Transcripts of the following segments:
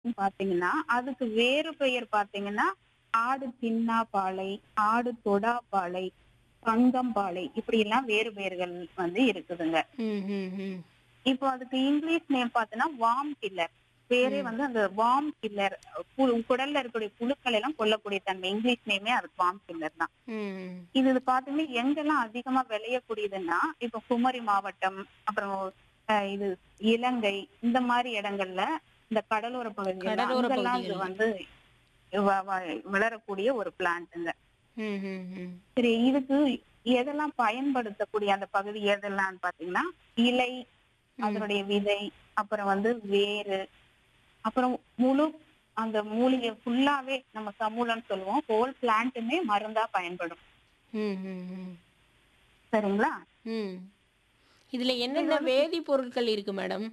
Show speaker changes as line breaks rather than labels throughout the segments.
பாத்தீங்கன்னா அதுக்கு வேறு பெயர் பாத்தீங்கன்னா ஆடு தின்னா பாலை ஆடு தொடா பாலை பங்கம் பாலை இப்படி எல்லாம் வேறு பெயர்கள் வந்து இருக்குதுங்க
ம், ம், ம்.
இப்போ அதுக்கு இங்கிலீஷ் நேம் பார்த்தோன்னா வார்ம் கில்லர் பேரே
ம்.
வந்து அந்த வார்ம் கில்லர் குடல்ல இருக்கக்கூடிய புழுக்கள் எல்லாம் கொல்லக்கூடிய தன்மை இங்கிலீஷ் நேமே அதுக்கு வார்ம் கில்லர் தான்
ம், ம்.
இது இது பாத்தீங்கன்னா எங்கெல்லாம் அதிகமா விளையக்கூடியதுன்னா இப்ப குமரி மாவட்டம் அப்புறம் அஹ், இது இலங்கை இந்த மாதிரி இடங்கள்ல இந்த கடலோர பகுதிகள்
கடலோர
அங்கெல்லாம் இது
பகுதிகள்ல.
வந்து வ- வ- வளரக்கூடிய ஒரு பிளான்ட்டுங்க
ம், ம், ம்.
சரி இதுக்கு எதெல்லாம் பயன்படுத்தக்கூடிய அந்த பகுதி எதெல்லாம் பாத்தீங்கன்னா இலை
ம்.
அதனுடைய விதை அப்புறம் வந்து வேறு அப்புறம் முழு அந்த மூலிகை ஃபுல்லாவே நம்ம சமூலம்னு சொல்லுவோம் ஹோல் பிளான்ட்டுமே மருந்தா பயன்படும்
ம், ம், ம்.
சரிங்களா
ம். இதுல என்னென்ன வேதிப்பொருட்கள் இருக்கு மேடம்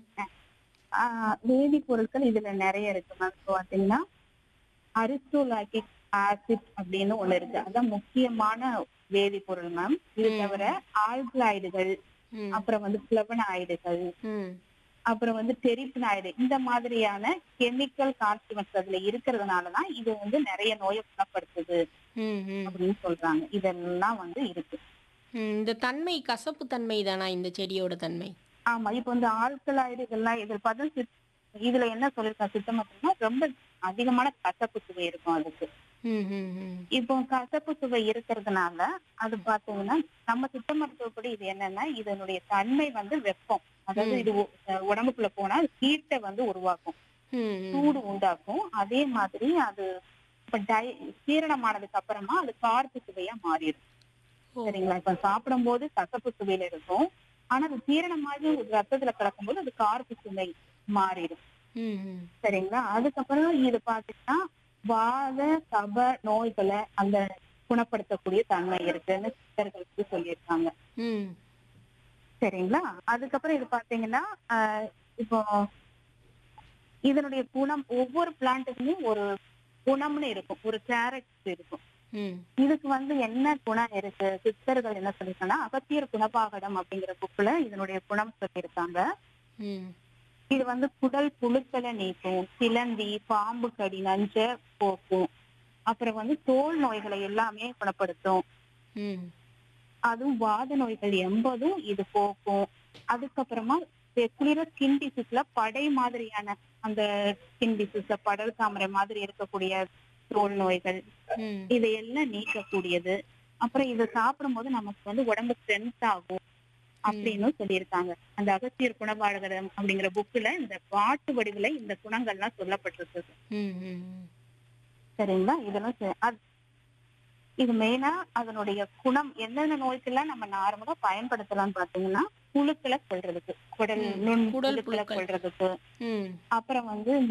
ஆஹ் வேதிப்பொருட்கள் இதுல நிறைய இருக்கு மேம் இப்போ பாத்தீங்கன்னா அரிஸ்டோலாக்கிக் ஆசிட் அப்படின்னு ஒண்ணு இருக்கு அதான் முக்கியமான வேதிப்பொருள் மேம் இது
ம்.
தவிர ஆல்கலாய்டுகள்
ம்,
அப்புறம் வந்து பிளவனாய்டுகள்
ம்.
அப்புறம் வந்து டெரிப்னாய்டு இந்த மாதிரியான கெமிக்கல் கான்ஸ்டிமெண்ட்ஸ் அதுல இருக்கிறதுனாலதான் இது வந்து நிறைய நோயை குணப்படுத்துது
ம், ம்.
அப்படின்னு சொல்றாங்க இதெல்லாம் வந்து இருக்கு
ம், இந்த தன்மை கசப்பு தன்மை தானா இந்த செடியோட தன்மை
ஆமா இப்போ இந்த ஆல்கலாய்டுகள்லாம் இதில் பார்த்தா சித்- இதுல என்ன சொல்லிருக்கேன் சித்தமத்துனா ரொம்ப அதிகமான கசப்பு சுவை இருக்கும் அதுக்கு
ம், ம், ம்.
இப்போ கசப்பு சுவை இருக்கிறதுனால அது பாத்தீங்கன்னா நம்ம சித்த மருத்துவப்படி இது என்னன்னா இதனுடைய தன்மை வந்து வெப்பம் அதாவது
ம்.
இது உ- அஹ் உடம்புக்குள்ள போனா ஹீட்டை வந்து உருவாக்கும்
ம், ம்.
சூடு உண்டாக்கும் அதே மாதிரி அது இப்ப டை ஜீரணமானதுக்கு அப்புறமா அது கார்ப்பு சுவையா மாறிடும்
ஓ.
சரிங்களா இப்ப சாப்பிடும்போது கசப்பு சுவையில இருக்கும் ஆனா அது ஜீரணமாகி ஒரு ரத்தத்துல கலக்கும்போது அது கார்ப்பு சுவை மாறிடும்
ம், ம்.
சரிங்களா அதுக்கப்புறம் இது பாத்தீங்கன்னா வாத கப நோய்களை அந்த குணப்படுத்தக்கூடிய தன்மை இருக்குன்னு சித்தர்களுக்கு சொல்லியிருக்காங்க
ம்.
சரிங்களா அதுக்கப்புறம் இது பாத்தீங்கன்னா ஆஹ் இப்போ இதனுடைய குணம் ஒவ்வொரு பிளான்ட்டுக்குமே ஒரு குணம்னு இருக்கும் ஒரு கேரக்டர் இருக்கும்
ம்.
இதுக்கு வந்து என்ன குணம் இருக்கு சித்தர்கள் என்ன சொல்லிருக்காங்கன்னா அகத்தியர் குணபாகடம் அப்படிங்கிற புக்குல இதனுடைய குணம் சொல்லியிருக்காங்க
ம்.
இது வந்து குடல் புழுக்களை நீக்கும் சிலந்தி பாம்பு கடி நஞ்ச போக்கும் அப்புறம் வந்து தோல் நோய்களை எல்லாமே குணப்படுத்தும்
ம்.
அதுவும் வாத நோய்கள் எண்பதும் இது போக்கும் அதுக்கப்புறமா தெ- குளிர ஸ்கின் டிசீஸ்ல படை மாதிரியான அந்த ஸ்கின் டிசீஸ்ல படல் தாமரை மாதிரி இருக்கக்கூடிய தோல் நோய்கள்
ம்.
இதையெல்லாம் நீக்கக்கூடியது அப்புறம் இதை சாப்பிடும்போது நமக்கு வந்து உடம்பு ஸ்ட்ரென்த் ஆகும் அப்படின்னு சொல்லியிருக்காங்க அந்த அகத்தியர் குணபாடகரம் அப்படிங்கிற புக்ல இந்த பாட்டு வடிவுல இந்த குணங்கள்லாம் சொல்லப்பட்டிருக்கு
ம், ம், ம்.
சரிங்களா இதெல்லாம் செ- அது- இது மெயினா அதனுடைய குணம் எந்தெந்த நோய்க்கெல்லாம் நம்ம நார்மலா பயன்படுத்தலாம்னு பாத்தீங்கன்னா புழுக்களை கொள்றதுக்கு குடல்
ம்,
நுண்
குடல்
புழுக்களை
புழுக்கள்.
கொள்றதுக்கு
ம்.
அப்புறம் வந்து இந்த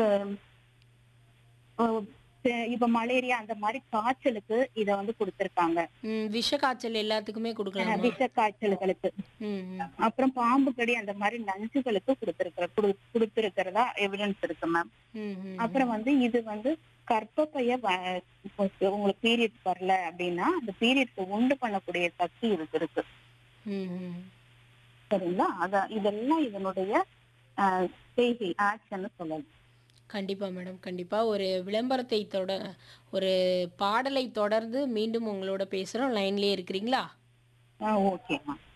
அஹ், செ- இப்ப மலேரியா அந்த மாதிரி காய்ச்சலுக்கு இத வந்து கொடுத்திருக்காங்க
ம். விஷ காய்ச்சல் எல்லாத்துக்குமே கொடுக்கலாமா
விஷ காய்ச்சல்களுக்கு
ம், ம்.
அப்புறம் பாம்பு கடி அந்த மாதிரி நஞ்சுகளுக்கு கொடுத்திருக்கிற குடு- கொடுத்திருக்கிறதா எவிடன்ஸ் இருக்கு மேம்
ம், ம்.
அப்புறம் வந்து இது வந்து கர்ப்பப்பைய வ- இப்போ உங்களுக்கு பீரியட் வரல அப்படின்னா அந்த பீரியட்ஸ் உண்டு பண்ணக்கூடிய சக்தி இதுக்கு இருக்கு
ம், ம்.
சரிங்களா அத இதெல்லாம் இதனுடைய ஆஹ், செய்கை ஆக்ஷன் சொல்லலாம்
கண்டிப்பா மேடம் கண்டிப்பா ஒரு விளம்பரத்தை தொட ஒரு பாடலை தொடர்ந்து மீண்டும் உங்களோட பேசுறோம் லைன்லயே இருக்கிறீங்களா
ஓகே மேம்